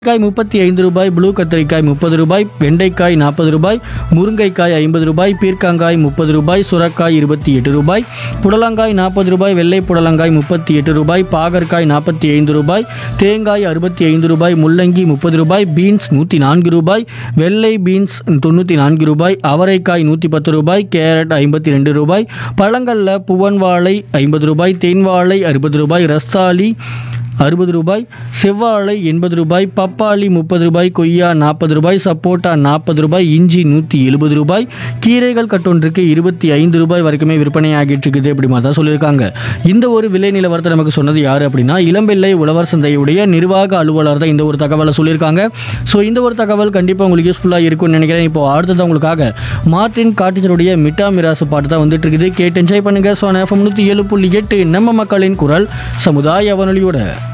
காய் முப்பத்தி ஐந்து ரூபாய் ப்ளூ கத்திரிக்காய் முப்பது ரூபாய் வெண்டைக்காய் நாற்பது ரூபாய் முருங்கைக்காய் ஐம்பது ரூபாய் பீர்க்கங்காய் முப்பது ரூபாய் சுரக்காய் இருபத்தி எட்டு ரூபாய் புடலங்காய் நாற்பது ரூபாய் வெள்ளை புடலங்காய் முப்பத்தி எட்டு ரூபாய் பாகற்காய் நாற்பத்தி ஐந்து ரூபாய் தேங்காய் அறுபத்தி ஐந்து ரூபாய் முள்ளங்கி முப்பது ரூபாய் பீன்ஸ் நூற்றி நான்கு ரூபாய் வெள்ளை பீன்ஸ் தொண்ணூற்றி நான்கு ரூபாய் அவரைக்காய் நூற்றி பத்து ரூபாய் கேரட் ஐம்பத்தி ரெண்டு ரூபாய் பழங்களில் புவன் வாழை ஐம்பது ரூபாய் தேன் வாழை அறுபது ரூபாய் ரஸ்தாளி அறுபது ரூபாய் செவ்வாழை எண்பது ரூபாய் பப்பாளி முப்பது ரூபாய் கொய்யா நாற்பது ரூபாய் சப்போட்டா நாற்பது ரூபாய் இஞ்சி நூற்றி எழுபது ரூபாய் கீரைகள் கட்டொன்றுக்கு இருபத்தி ஐந்து ரூபாய் வரைக்குமே விற்பனை ஆகிட்டு இருக்குது அப்படி மாதிரி தான் சொல்லியிருக்காங்க இந்த ஒரு விலை நிலவரத்தை நமக்கு சொன்னது யார் அப்படின்னா இளம்பிள்ளை உழவர் சந்தையுடைய நிர்வாக அலுவலர் தான் இந்த ஒரு தகவலை சொல்லியிருக்காங்க ஸோ இந்த ஒரு தகவல் கண்டிப்பாக உங்களுக்கு யூஸ்ஃபுல்லாக இருக்கும்னு நினைக்கிறேன் இப்போ அடுத்தது உங்களுக்காக மார்டின் காட்டிச்சருடைய மிட்டா மிராசு பாட்டு தான் வந்துட்டு இருக்குது கேட்டு என்ஜாய் பண்ணுங்க ஸோ எஃப்எம் நூற்றி ஏழு புள்ளி எட்டு நம்ம மக்களின் குரல் சமுதாய வானொலியோட